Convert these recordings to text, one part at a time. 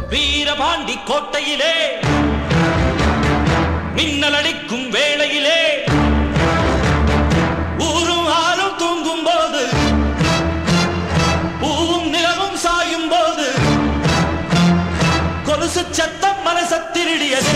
வீரபாண்டி கோட்டையிலே மின்னல் அடிக்கும் வேளையிலே ஊரும் ஆளும் தூங்கும் போது பூவும் நிலவும் சாயும் போது கொலுசு சத்தம் மனச திருடியது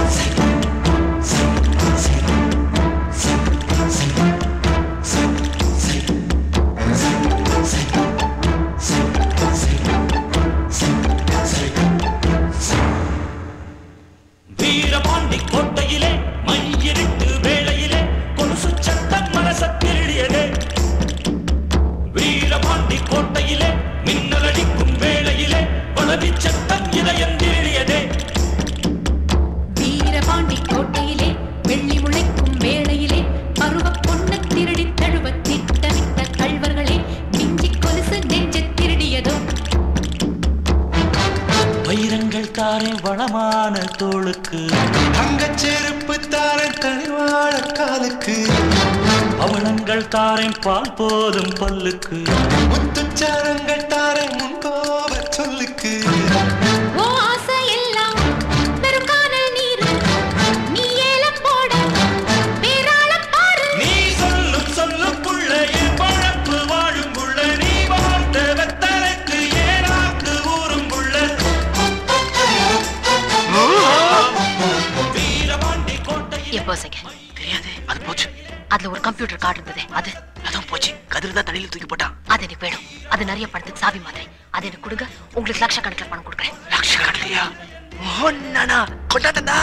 வீரபாண்டி கோட்டையிலே மையிருட்டு வேளையிலே கொலுசு சத்தம் மனச திருடியது வீரபாண்டி கோட்டையிலே மின்னல் அடிக்கும் வேளையிலே வளவி சத்தம் இதயம் திருடியதே வீரபாண்டி கோட்டையிலே வெள்ளி முளைக்கும் வேளையிலே பருவ பொண்ணு திருடி தழுவ திட்டமிட்ட கள்வர்களே மிஞ்சி கொலுசு நெஞ்ச திருடியதோ வைரங்கள் தாரே வளமான தோளுக்கு தங்கச் செருப்பு தாரன் தனிவாழ காலுக்கு அவலங்கள் தாரேன் பால் போதும் பல்லுக்கு முத்துச்சாரங்கள் தாரன் முன்கோப சொல்லுக்கு ஓ ஆசை எல்லாம் வெறும் கானல் நீர் நீ ஏலம் போட வேறாளம் பாரு நீ சொல்லும் சொல்லும் புள்ள என் பழப்பு வாழும் புள்ள நீ வாழ்ந்த வெத்தலைக்கு ஏனாக்கு ஊரும் புள்ள வீரபாண்டி கோட்டையில் என் பர்ஸ் எங்க தெரியாது அது போச்சு அதுல ஒரு கம்ப்யூட்டர் கார்டு இருந்தது அது அதான் போச்சு கதிர் தான் தண்ணியில் தூக்கி போட்டான் அது எனக்கு வேணும் அது நிறைய பணத்துக்கு சாவி மாதிரி அது எனக்கு கொடுங்க உங்களுக்கு லட்சக்கணக்கில் பணம் கொடுக்குறேன் லட்சக்கணக்கிலையா ஒன்னா கொண்டாட்டா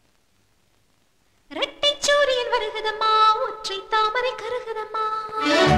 இரட்டை சூரியன் வருகுதம்மா ஒற்றை தாமரை கருகுதம்மா